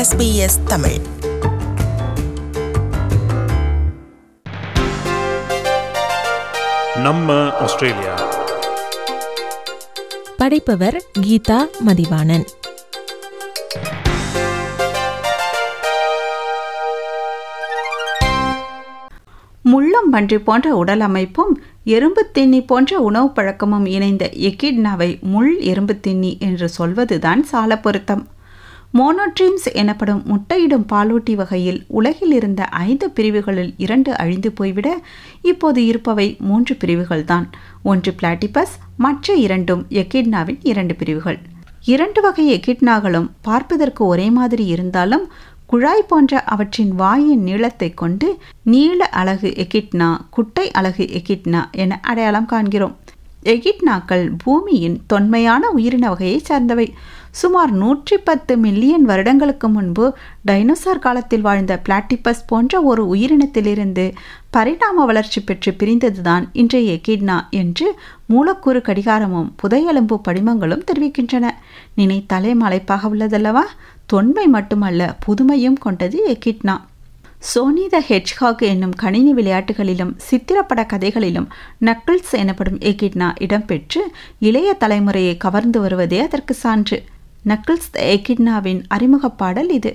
SBS Tamil நம்ம Australia படைப்பவர் கீதா மதிவாணன் முள்ளம் பன்றி போன்ற உடல் அமைப்பும் எறும்பு தின்னி போன்ற உணவு பழக்கமும் இணைந்த எக்கிட்னாவை முள் எறும்பு தின்னி என்று சொல்வதுதான் சால பொருத்தம் மோனோட்ரீம்ஸ் எனப்படும் முட்டையிடும் பாலூட்டி வகையில் உலகில் இருந்த ஐந்து பிரிவுகளில் இரண்டு அழிந்து போய்விட இப்போது இருப்பவை மூன்று பிரிவுகள்தான் ஒன்று பிளாட்டிபஸ் மற்ற இரண்டும் எக்கிட்னாவின் இரண்டு பிரிவுகள் இரண்டு வகை எக்கிட்னாகளும் பார்ப்பதற்கு ஒரே மாதிரி இருந்தாலும் குழாய் போன்ற அவற்றின் வாயின் நீளத்தை கொண்டு நீள அலகு எகிட்னா குட்டை அலகு எகிட்னா என அடையாளம் காண்கிறோம் எகிட்னாக்கள் பூமியின் தொன்மையான உயிரின வகையைச் சார்ந்தவை சுமார் நூற்றி பத்து மில்லியன் வருடங்களுக்கு முன்பு டைனோசார் காலத்தில் வாழ்ந்த பிளாட்டிபஸ் போன்ற ஒரு உயிரினத்திலிருந்து பரிணாம வளர்ச்சி பெற்று பிரிந்ததுதான் இன்றைய எகிட்னா என்று மூலக்கூறு கடிகாரமும் புதையெலும்பு படிமங்களும் தெரிவிக்கின்றன நினைத்தாலே மலைப்பாக உள்ளதல்லவா தொன்மை மட்டுமல்ல புதுமையும் கொண்டது எகிட்னா சோனி த ஹெட்ஜ்ஹாக் என்னும் கணினி விளையாட்டுகளிலும் சித்திரப்பட கதைகளிலும் நக்கிள்ஸ் எனப்படும் எகிட்னா இடம்பெற்று இளைய தலைமுறையை கவர்ந்து வருவதே அதற்கு சான்று நக்கிள்ஸ் த எகிட்னாவின் அறிமுகப் பாடல் இது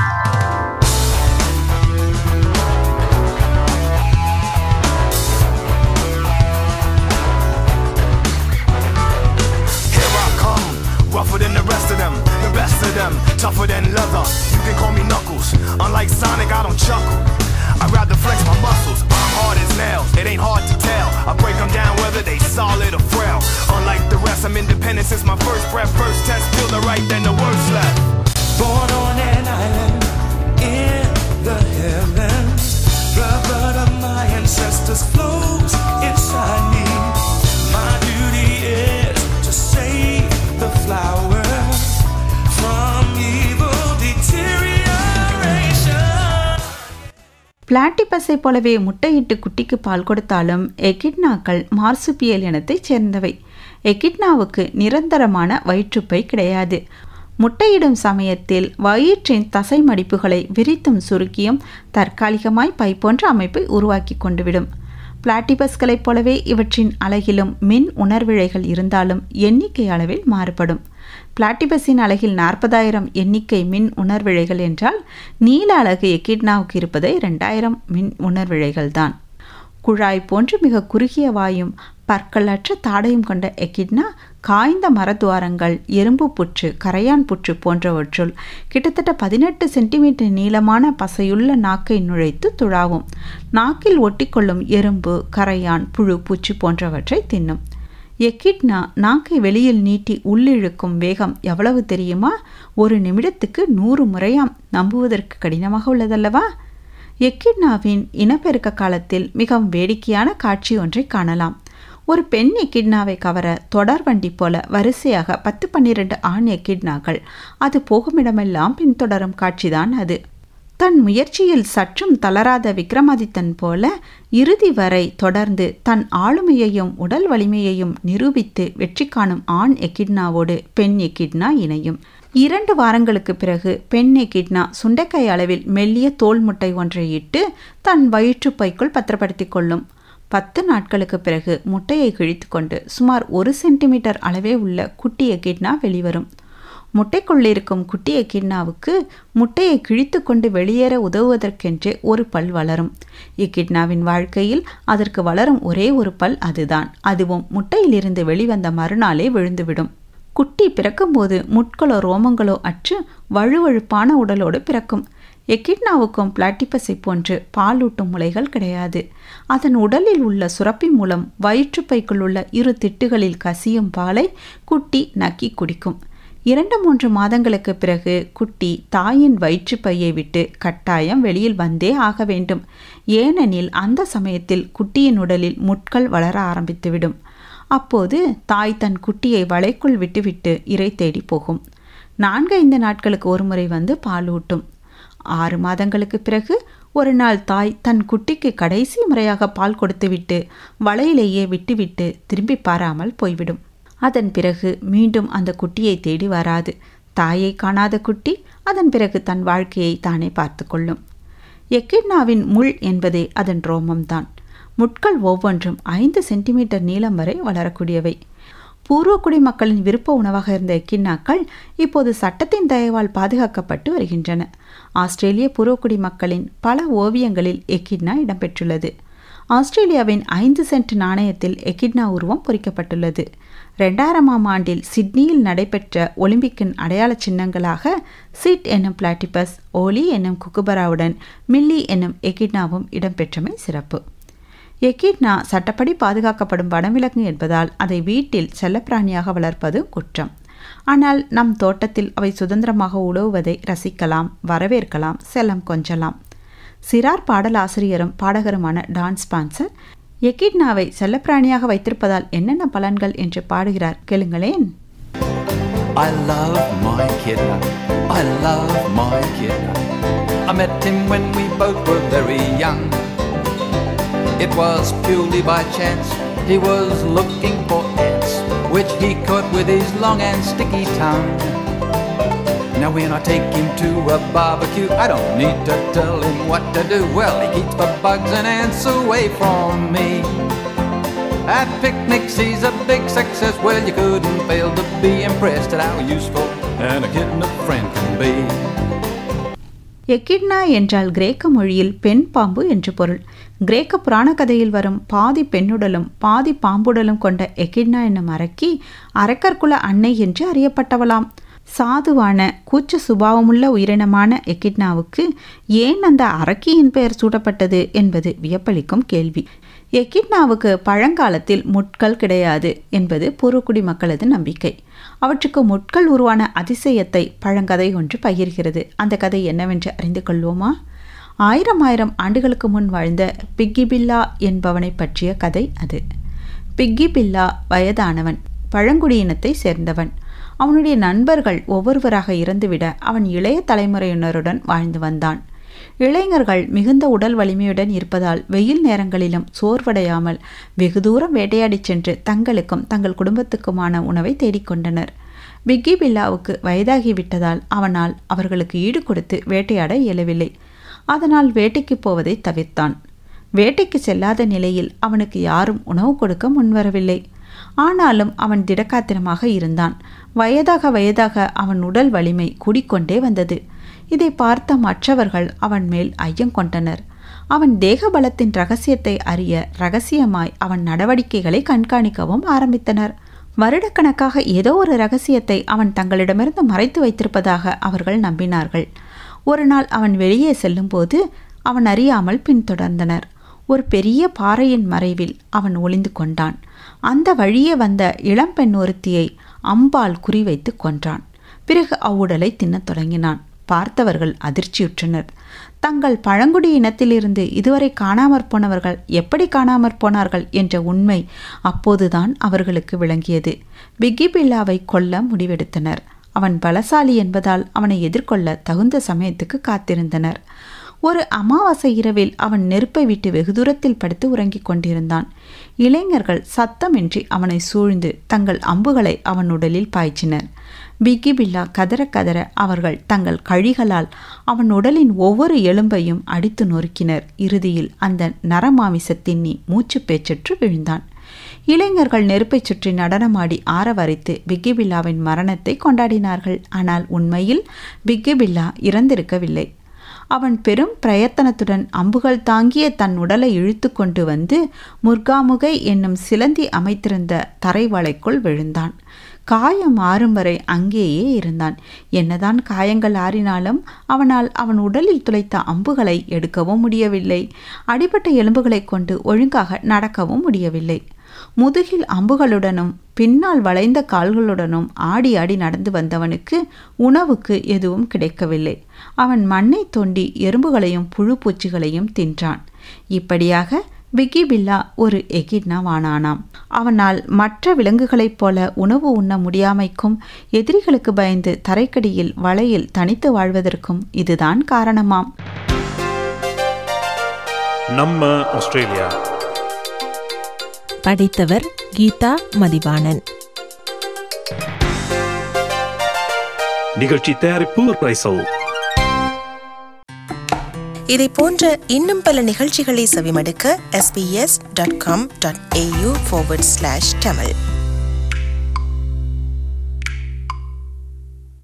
Here I come, rougher than the rest of them, the best of them, tougher than leather. You can call me Knuckles. Unlike Sonic, I don't chuckle. I'd rather flex my muscles. I'm hard as nails, it ain't hard to tell. I break them down whether they solid or frail. Unlike the rest, I'm independent since my first breath. First test, feel the right, then the worst left. Born on an island in the heavens. The blood of my ancestors flows inside me. My duty is to save the flower from evil deterioration. பிளாட்டிபஸை போலவே முட்டையிட்டு குட்டிக்கு பால் கொடுத்தாலும் எகிட்னாக்கள் marsupial இனத்தைச் சேர்ந்தவை எகிட்னாவுக்கு நிரந்தரமான வயிற்றுப்பை கிடையாது முட்டையிடும் சமயத்தில் வயிற்றின் தசை மடிப்புகளை விரித்தும் சுருக்கியும் தற்காலிகமாய் பை போன்ற அமைப்பை உருவாக்கி கொண்டுவிடும் பிளாட்டிபஸ்களைப் போலவே இவற்றின் அலகிலும் மின் உணர்விழைகள் இருந்தாலும் எண்ணிக்கை அளவில் மாறுபடும் பிளாட்டிபஸின் அலகில் நாற்பதாயிரம் எண்ணிக்கை மின் உணர்விழைகள் என்றால் நீல அலகு எக்கிட்னாவுக்கு இருப்பது ரெண்டாயிரம் மின் உணர்விழைகள் தான் குழாய் போன்று மிக குறுகிய வாயும் பற்களற்ற தாடையும் கொண்ட எக்கிட்னா காய்ந்த மரத்துவாரங்கள் எறும்பு புற்று கரையான் புற்று போன்றவற்றுள் கிட்டத்தட்ட பதினெட்டு சென்டிமீட்டர் நீளமான பசையுள்ள நாக்கை நுழைத்து துழாவும் நாக்கில் ஒட்டிக்கொள்ளும் எறும்பு கரையான் புழு பூச்சி போன்றவற்றை தின்னும் எக்கிட்னா நாக்கை வெளியில் நீட்டி உள்ளிழுக்கும் வேகம் எவ்வளவு தெரியுமா ஒரு நிமிடத்துக்கு நூறு முறையாம் நம்புவதற்கு கடினமாக உள்ளதல்லவா எக்கிட்னாவின் இனப்பெருக்க காலத்தில் மிகவும் வேடிக்கையான காட்சி ஒன்றை காணலாம் ஒரு பெண் எக்கிட்னாவை கவர தொடர் வண்டி போல வரிசையாக பத்து பன்னிரண்டு ஆண் எக்கிட்னாக்கள் அது போகுமிடமெல்லாம் பின்தொடரும் காட்சிதான் அது தன் முயற்சியில் சற்றும் தளராத விக்ரமாதித்தன் போல இறுதி வரை தொடர்ந்து தன் ஆளுமையையும் உடல் வலிமையையும் நிரூபித்து வெற்றி காணும் ஆண் எக்கிட்னாவோடு பெண் எக்கிட்னா இணையும் இரண்டு வாரங்களுக்கு பிறகு பெண் எக்கிட்னா சுண்டைக்காய் அளவில் மெல்லிய தோல் முட்டை ஒன்றை இட்டு தன் வயிற்றுப்பைக்குள் பத்திரப்படுத்திக் கொள்ளும் பத்து நாட்களுக்கு பிறகு முட்டையை கிழித்துக்கொண்டு சுமார் ஒரு சென்டிமீட்டர் அளவே உள்ள குட்டி எக்கிட்னா வெளிவரும் முட்டைக்குள்ளிருக்கும் குட்டி எக்கிட்னாவுக்கு முட்டையை கிழித்து கொண்டு வெளியேற உதவுவதற்கென்றே ஒரு பல் வளரும் எக்கிட்னாவின் வாழ்க்கையில் அதற்கு வளரும் ஒரே ஒரு பல் அதுதான் அதுவும் முட்டையிலிருந்து வெளிவந்த மறுநாளே விழுந்துவிடும் குட்டி பிறக்கும்போது முட்களோ ரோமங்களோ அற்று வழுவழுப்பான உடலோடு பிறக்கும் எக்கிட்னாவுக்கும் பிளாட்டிபஸை போன்று பாலூட்டும் முலைகள் கிடையாது அதன் உடலில் உள்ள சுரப்பி மூலம் வயிற்றுப்பைக்குள் உள்ள இரு திட்டுகளில் கசியும் பாலை குட்டி நக்கி குடிக்கும் இரண்டு மூன்று மாதங்களுக்கு பிறகு குட்டி தாயின் வயிற்றுப்பையை விட்டு கட்டாயம் வெளியில் வந்தே ஆக வேண்டும் ஏனெனில் அந்த சமயத்தில் குட்டியின் உடலில் முட்கள் வளர ஆரம்பித்துவிடும் அப்போது தாய் தன் குட்டியை வலைக்குள் விட்டுவிட்டு இறை தேடி போகும் நான்கு ஐந்து நாட்களுக்கு ஒருமுறை வந்து பாலூட்டும் ஆறு மாதங்களுக்கு பிறகு ஒரு நாள் தாய் தன் குட்டிக்கு கடைசி முறையாக பால் கொடுத்துவிட்டு வலையிலேயே விட்டுவிட்டு திரும்பி பாராமல் போய்விடும் அதன் பிறகு மீண்டும் அந்த குட்டியை தேடி வராது தாயை காணாத குட்டி அதன் பிறகு தன் வாழ்க்கையை தானே பார்த்து கொள்ளும் எக்கிட்னாவின் முள் என்பதே அதன் ரோமம்தான் முட்கள் ஒவ்வொன்றும் ஐந்து சென்டிமீட்டர் நீளம் வரை வளரக்கூடியவை பூர்வக்குடி மக்களின் விருப்ப உணவாக இருந்த எக்கின்னாக்கள் இப்போது சட்டத்தின் தயவால் பாதுகாக்கப்பட்டு வருகின்றன ஆஸ்திரேலிய பூர்வக்குடி மக்களின் பல ஓவியங்களில் எக்கிட்னா இடம்பெற்றுள்ளது ஆஸ்திரேலியாவின் ஐந்து சென்ட் நாணயத்தில் எக்கிட்னா உருவம் பொறிக்கப்பட்டுள்ளது ரெண்டாயிரமாம் ஆண்டில் சிட்னியில் நடைபெற்ற ஒலிம்பிக்கின் அடையாள சின்னங்களாக சிட் என்னும் பிளாட்டிபஸ் ஓலி என்னும் குக்குபராவுடன் மில்லி என்னும் எக்கிட்னாவும் இடம்பெற்றமை சிறப்பு எக்கிட்னா சட்டப்படி பாதுகாக்கப்படும் வனவிலங்கு என்பதால் அதை வீட்டில் செல்லப்பிராணியாக வளர்ப்பது குற்றம் ஆனால் நம் தோட்டத்தில் அவை சுதந்திரமாக உழவுவதை ரசிக்கலாம் வரவேற்கலாம் செல்லம் கொஞ்சலாம் சிறார் பாடலாசிரியரும் பாடகருமான டான் ஸ்பான்சர் எக்கிட்னாவை செல்லப்பிராணியாக வைத்திருப்பதால் என்னென்ன பலன்கள் என்று பாடுகிறார் கேளுங்களேன் I love my kidnap. I love my kidnap. I met him when we both were very young. It was purely by chance. He was looking for ants, which he caught with his long and sticky tongue. Now when I take him to a barbecue, I don't need to tell him what to do. Well, he keeps the bugs and ants away from me. At picnics, he's a big success. Well, you couldn't fail to be impressed at how useful and a kitten a friend can be. எக்கிட்னா என்றால் கிரேக்க மொழியில் பெண் பாம்பு என்று பொருள் கிரேக்க புராண கதையில் வரும் பாதி பெண்ணுடலும் பாதி பாம்புடலும் கொண்ட எக்கிட்னா என்னும் அரக்கி அரக்கர்குல அன்னை என்று அறியப்பட்டவளாம் சாதுவான கூச்ச சுபாவமுள்ள உயிரினமான எக்கிட்னாவுக்கு ஏன் அந்த அரக்கியின் பெயர் சூட்டப்பட்டது என்பது வியப்பளிக்கும் கேள்வி எக்கிட்னாவுக்கு பழங்காலத்தில் முட்கள் கிடையாது என்பது பூர்வக்குடி மக்களது நம்பிக்கை அவற்றுக்கு முட்கள் உருவான அதிசயத்தை பழங்கதை ஒன்று பகிர்கிறது அந்த கதை என்னவென்று அறிந்து கொள்வோமா ஆயிரம் ஆயிரம் ஆண்டுகளுக்கு முன் வாழ்ந்த பிக்கி பில்லா என்பவனை பற்றிய கதை அது பிக்கி பில்லா வயதானவன் பழங்குடியினத்தை சேர்ந்தவன் அவனுடைய நண்பர்கள் ஒவ்வொருவராக இறந்துவிட அவன் இளைய தலைமுறையினருடன் வாழ்ந்து வந்தான் இளைஞர்கள் மிகுந்த உடல் வலிமையுடன் இருப்பதால் வெயில் நேரங்களிலும் சோர்வடையாமல் வெகு தூரம் வேட்டையாடிச் சென்று தங்களுக்கும் தங்கள் குடும்பத்துக்குமான உணவை தேடிக்கொண்டனர் பிக்கி பில்லாவுக்கு வயதாகிவிட்டதால் அவனால் அவர்களுக்கு ஈடு கொடுத்து வேட்டையாட இயலவில்லை அதனால் வேட்டைக்கு போவதை தவிர்த்தான் வேட்டைக்கு செல்லாத நிலையில் அவனுக்கு யாரும் உணவு கொடுக்க முன்வரவில்லை ஆனாலும் அவன் திடக்காத்திரமாக இருந்தான் வயதாக வயதாக அவன் உடல் வலிமை கூடிக்கொண்டே வந்தது இதை பார்த்த மற்றவர்கள் அவன் மேல் ஐயம் கொண்டனர் அவன் தேக பலத்தின் ரகசியத்தை அறிய ரகசியமாய் அவன் நடவடிக்கைகளை கண்காணிக்கவும் ஆரம்பித்தனர் வருடக்கணக்காக ஏதோ ஒரு ரகசியத்தை அவன் தங்களிடமிருந்து மறைத்து வைத்திருப்பதாக அவர்கள் நம்பினார்கள் ஒரு நாள் அவன் வெளியே செல்லும்போது அவன் அறியாமல் பின்தொடர்ந்தனர் ஒரு பெரிய பாறையின் மறைவில் அவன் ஒளிந்து கொண்டான் அந்த வழியே வந்த இளம்பெண் ஒருத்தியை அம்பால் குறிவைத்து கொன்றான் பிறகு அவ்வுடலை தின்னத் தொடங்கினான் பார்த்தவர்கள் அதிர்ச்சியுற்றனர் தங்கள் பழங்குடி இனத்திலிருந்து இதுவரை காணாமற் போனவர்கள் எப்படி காணாமற் போனார்கள் என்ற உண்மை அப்போதுதான் அவர்களுக்கு விளங்கியது பிக்கி பில்லாவை கொல்ல முடிவெடுத்தனர் அவன் பலசாலி என்பதால் அவனை எதிர்கொள்ள தகுந்த சமயத்துக்கு காத்திருந்தனர் ஒரு அமாவாசை இரவில் அவன் நெருப்பை விட்டு வெகு தூரத்தில் படுத்து உறங்கிக் கொண்டிருந்தான் இளைஞர்கள் சத்தமின்றி அவனை சூழ்ந்து தங்கள் அம்புகளை அவன் உடலில் பாய்ச்சினர் பிக்கி பில்லா கதற கதற அவர்கள் தங்கள் கழிகளால் அவன் உடலின் ஒவ்வொரு எலும்பையும் அடித்து நொறுக்கினர் இறுதியில் அந்த நரமாமிசத்தின்னி மூச்சு பேச்சற்று விழுந்தான் இளைஞர்கள் நெருப்பைச் சுற்றி நடனமாடி ஆரவரைத்து பிக்கி பில்லாவின் மரணத்தை கொண்டாடினார்கள் ஆனால் உண்மையில் பிக்கி பில்லா இறந்திருக்கவில்லை அவன் பெரும் பிரயத்தனத்துடன் அம்புகள் தாங்கிய தன் உடலை இழுத்து கொண்டு வந்து முர்காமுகை என்னும் சிலந்தி அமைத்திருந்த தரைவளைக்குள் விழுந்தான் காயம் ஆறும் வரை அங்கேயே இருந்தான் என்னதான் காயங்கள் ஆறினாலும் அவனால் அவன் உடலில் துளைத்த அம்புகளை எடுக்கவும் முடியவில்லை அடிபட்ட எலும்புகளைக் கொண்டு ஒழுங்காக நடக்கவும் முடியவில்லை முதுகில் அம்புகளுடனும் பின்னால் வளைந்த கால்களுடனும் ஆடி ஆடி நடந்து வந்தவனுக்கு உணவுக்கு எதுவும் கிடைக்கவில்லை அவன் மண்ணை தோண்டி எறும்புகளையும் புழு பூச்சிகளையும் தின்றான் இப்படியாக பிக்கி பில்லா ஒரு எகிட்னாவானானாம் அவனால் மற்ற விலங்குகளைப் போல உணவு உண்ண முடியாமைக்கும் எதிரிகளுக்கு பயந்து தரைக்கடியில் வலையில் தனித்து வாழ்வதற்கும் இதுதான் காரணமாம் நம்ம ஆஸ்திரேலியா படித்தவர் கீதா மதிவாணன் நிகழ்ச்சி தயாரிப்பு பிரைசல் இதை போன்ற இன்னும் பல நிகழ்ச்சிகளை செவிமடுக்க sbs.com.au forward slash tamil